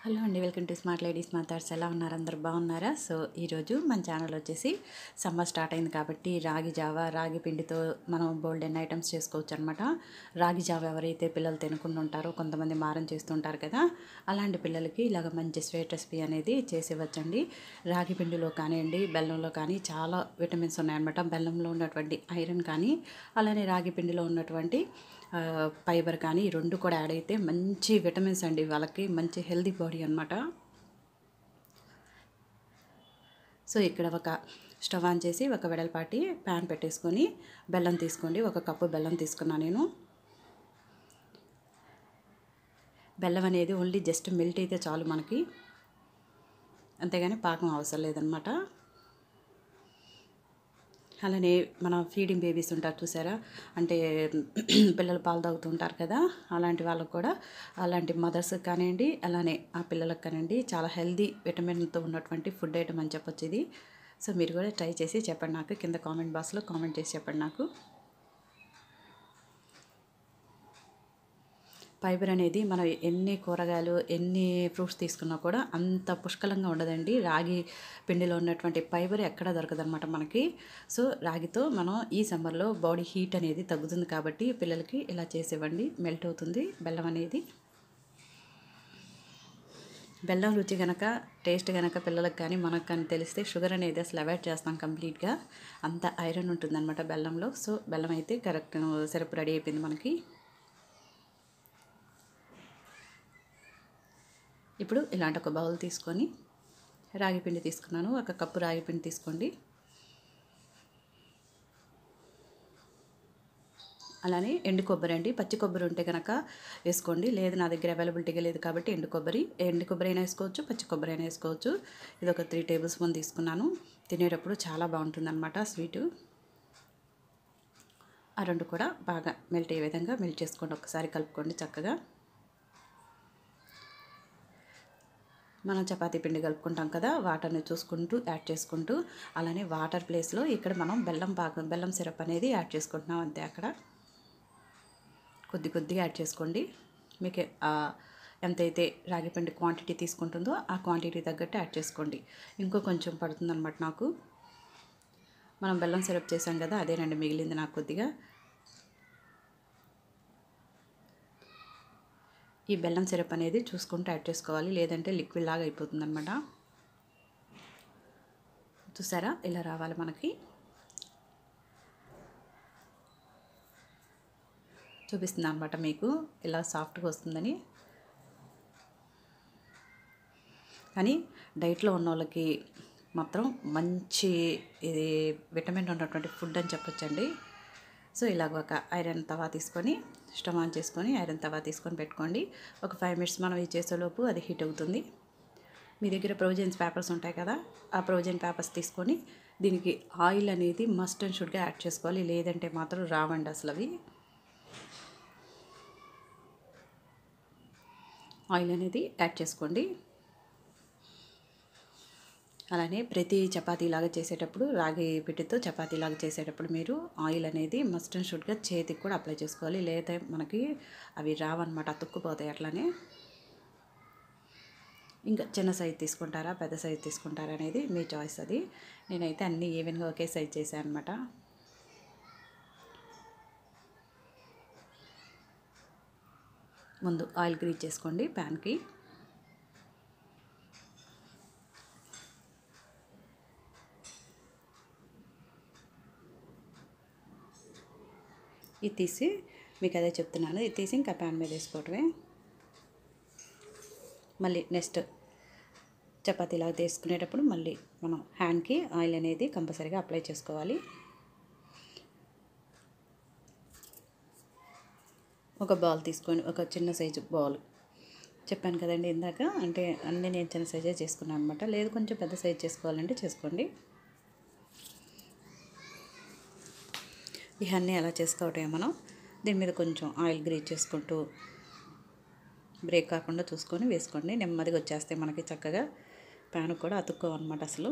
hello అండి welcome to smart ladies మాట్లాడ్స్ ఎలా ఉన్నారు అందరు బాగున్నారా సో ఈరోజు మన ఛానల్ వచ్చేసి సమ్మర్ స్టార్ట్ అయింది కాబట్టి రాగి జావ రాగి పిండితో మనం బోల్డ్ ఎన్ ఐటమ్స్ చేసుకోవచ్చు అనమాట రాగి జావ ఎవరైతే పిల్లలు తినకుండా ఉంటారో కొంతమంది మారం చేస్తుంటారు కదా అలాంటి పిల్లలకి ఇలాగ మంచి స్వీట్ రెసిపీ అనేది చేసి ఇవ్వచ్చండి రాగి పిండిలో కానివ్వండి బెల్లంలో కానీ చాలా విటమిన్స్ ఉన్నాయన్నమాట బెల్లంలో ఉన్నటువంటి ఐరన్ కానీ అలానే రాగి పిండిలో ఉన్నటువంటి ఆ, ఫైబర్ కానీ ఈ రెండు కూడా యాడ్ అయితే మంచి విటమిన్స్ అండి వాళ్ళకి మంచి హెల్దీ బాడీ అనమాట సో ఇక్కడ ఒక స్టవ్ ఆన్ చేసి ఒక వెడల్పాటి ప్యాన్ పెట్టేసుకొని బెల్లం తీసుకోండి ఒక కప్పు బెల్లం తీసుకున్నాను నేను బెల్లం అనేది ఓన్లీ జస్ట్ మెల్ట్ అయితే చాలు మనకి అంతేగాని పాకం అవసరం లేదనమాట అలానే మన ఫీడింగ్ బేబీస్ ఉంటారు చూసారా అంటే పిల్లలు పాలు తాగుతుంటారు కదా అలాంటి వాళ్ళకు కూడా అలాంటి మదర్స్కి కానివ్వండి అలానే ఆ పిల్లలకు కానివ్వండి చాలా హెల్దీ విటమిన్తో ఉన్నటువంటి ఫుడ్ ఐటమ్ అని చెప్పొచ్చు ఇది సో మీరు కూడా ట్రై చేసి చెప్పండి నాకు కింద కామెంట్ బాక్స్లో కామెంట్ చేసి చెప్పండి నాకు ఫైబర్ అనేది మనం ఎన్ని కూరగాయలు ఎన్ని ఫ్రూట్స్ తీసుకున్నా కూడా అంత పుష్కలంగా ఉండదండి రాగి పిండిలో ఉన్నటువంటి ఫైబర్ ఎక్కడ దొరకదనమాట మనకి సో రాగితో మనం ఈ సమ్మర్లో బాడీ హీట్ అనేది తగ్గుతుంది కాబట్టి పిల్లలకి ఇలా చేసివ్వండి మెల్ట్ అవుతుంది బెల్లం అనేది బెల్లం రుచి కనుక టేస్ట్ కనుక పిల్లలకు కానీ మనకు కానీ తెలిస్తే షుగర్ అనేది అసలు అవాయిడ్ చేస్తాం కంప్లీట్గా అంత ఐరన్ ఉంటుందన్నమాట బెల్లంలో సో బెల్లం అయితే కరెక్ట్ సిరప్ రెడీ అయిపోయింది మనకి ఇప్పుడు ఇలాంటి ఒక బౌల్ తీసుకొని రాగి పిండి తీసుకున్నాను ఒక కప్పు రాగి పిండి తీసుకోండి అలానే ఎండు కొబ్బరి అండి పచ్చి కొబ్బరి ఉంటే కనుక వేసుకోండి లేదు నా దగ్గర అవైలబిలిటీగా లేదు కాబట్టి ఎండు కొబ్బరి ఎండు కొబ్బరి అయినా వేసుకోవచ్చు పచ్చి కొబ్బరి అయినా వేసుకోవచ్చు ఇది ఒక త్రీ టేబుల్ స్పూన్ తీసుకున్నాను తినేటప్పుడు చాలా బాగుంటుంది అనమాట స్వీటు ఆ రెండు కూడా బాగా మెల్ట్ అయ్యే విధంగా మెల్ట్ చేసుకోండి ఒకసారి కలుపుకోండి చక్కగా మనం చపాతీ పిండి కలుపుకుంటాం కదా వాటర్ని చూసుకుంటూ యాడ్ చేసుకుంటూ అలానే వాటర్ ప్లేస్లో ఇక్కడ మనం బెల్లం పాకం బెల్లం సిరప్ అనేది యాడ్ చేసుకుంటున్నాం అంతే అక్కడ కొద్ది కొద్దిగా యాడ్ చేసుకోండి మీకు ఆ, ఎంతైతే రాగి పిండి క్వాంటిటీ తీసుకుంటుందో ఆ క్వాంటిటీ తగ్గట్టు యాడ్ చేసుకోండి ఇంకో కొంచెం పడుతుందన్నమాట నాకు మనం బెల్లం సిరప్ చేసాం కదా అదేనండి మిగిలింది నాకు కొద్దిగా ఈ బెల్లం సిరప్ అనేది చూసుకుంటూ యాడ్ చేసుకోవాలి లేదంటే లిక్విడ్ లాగా అయిపోతుంది అనమాట చూసారా ఇలా రావాలి మనకి చూపిస్తుంది అనమాట మీకు ఇలా సాఫ్ట్గా వస్తుందని కానీ డైట్లో ఉన్న వాళ్ళకి మాత్రం మంచి ఇది విటమిన్ ఉన్నటువంటి ఫుడ్ అని చెప్పొచ్చండి సో ఇలాగ ఒక ఐరన్ తవా తీసుకొని స్టవ్ ఆన్ చేసుకొని ఐరన్ తవా తీసుకొని పెట్టుకోండి ఒక ఫైవ్ మినిట్స్ మనం ఇది చేసేలోపు అది హీట్ అవుతుంది మీ దగ్గర ప్రొవిజన్స్ పేపర్స్ ఉంటాయి కదా ఆ ప్రొవిజన్ పేపర్స్ తీసుకొని దీనికి ఆయిల్ అనేది మస్ట్ అండ్ షుడ్గా యాడ్ చేసుకోవాలి లేదంటే మాత్రం రావండి అసలు అవి ఆయిల్ అనేది యాడ్ చేసుకోండి అలానే ప్రతి చపాతీలాగా చేసేటప్పుడు రాగి పిట్టితో చపాతీలాగా చేసేటప్పుడు మీరు ఆయిల్ అనేది మస్ట్ అండ్ షుడ్గా చేతికి కూడా అప్లై చేసుకోవాలి లేదా మనకి అవి రావన్నమాట అతుక్కుపోతాయి అట్లానే ఇంకా చిన్న సైజ్ తీసుకుంటారా పెద్ద సైజ్ తీసుకుంటారా అనేది మీ చాయిస్ అది నేనైతే అన్నీ ఈవెన్గా ఒకే సైజ్ చేశాను అనమాట ముందు ఆయిల్ గ్రీజ్ చేసుకోండి ప్యాన్కి ఇది తీసి మీకు అదే చెప్తున్నాను ఇది తీసి ఇంకా ప్యాన్ మీద వేసుకోవటమే మళ్ళీ నెక్స్ట్ చపాతీలాగా తీసుకునేటప్పుడు మళ్ళీ మనం హ్యాండ్కి ఆయిల్ అనేది కంపల్సరీగా అప్లై చేసుకోవాలి ఒక బౌల్ తీసుకొని ఒక చిన్న సైజు బౌల్ చెప్పాను కదండి ఇందాక అంటే అన్నీ నేను చిన్న సైజే చేసుకున్నాను అనమాట లేదు కొంచెం పెద్ద సైజ్ చేసుకోవాలంటే చేసుకోండి ఇవన్నీ ఎలా చేసుకోవటమే మనం దీని మీద కొంచెం ఆయిల్ గ్రీజ్ చేసుకుంటూ బ్రేక్ కాకుండా చూసుకొని వేసుకోండి నెమ్మదిగా వచ్చేస్తే మనకి చక్కగా ప్యాన్ కూడా అతుక్కోవన్నమాట అసలు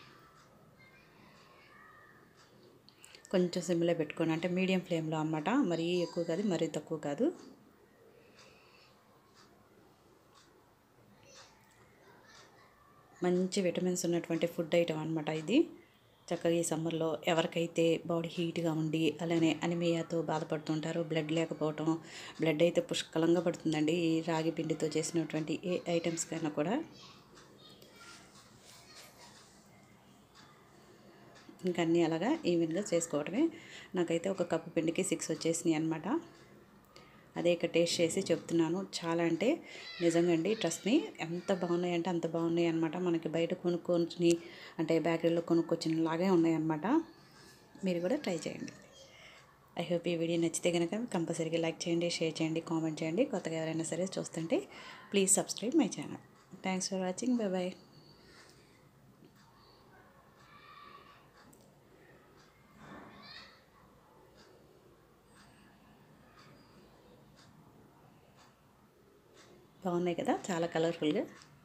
కొంచెం సిమ్లో పెట్టుకోండి అంటే మీడియం ఫ్లేమ్లో అనమాట మరీ ఎక్కువ కాదు మరీ తక్కువ కాదు మంచి విటమిన్స్ ఉన్నటువంటి ఫుడ్ ఐటమ్ అనమాట ఇది చక్కగా ఈ సమ్మర్లో ఎవరికైతే బాడీ హీట్గా ఉండి అలానే అనిమియాతో బాధపడుతుంటారో బ్లడ్ లేకపోవటం బ్లడ్ అయితే పుష్కలంగా పడుతుందండి ఈ రాగి పిండితో చేసినటువంటి ఏ ఐటమ్స్ కైనా కూడా ఇంకా అన్నీ అలాగా ఈవెన్గా చేసుకోవడమే నాకైతే ఒక కప్పు పిండికి సిక్స్ వచ్చేసినాయి అనమాట అదే ఇక్కడ టేస్ట్ చేసి చెప్తున్నాను చాలా అంటే నిజంగా అండి ట్రస్ట్ మీ ఎంత బాగున్నాయి అంటే అంత బాగున్నాయి అనమాట మనకి బయట కొనుక్కొని అంటే బేకరీలో కొనుక్కొచ్చిన లాగే ఉన్నాయి అనమాట మీరు కూడా ట్రై చేయండి ఐ హోప్ ఈ వీడియో నచ్చితే కనుక కంపల్సరీగా లైక్ చేయండి షేర్ చేయండి కామెంట్ చేయండి కొత్తగా ఎవరైనా సరే చూస్తుంటే please subscribe my channel thanks for watching bye bye బాగున్నాయి కదా చాలా కలర్ఫుల్గా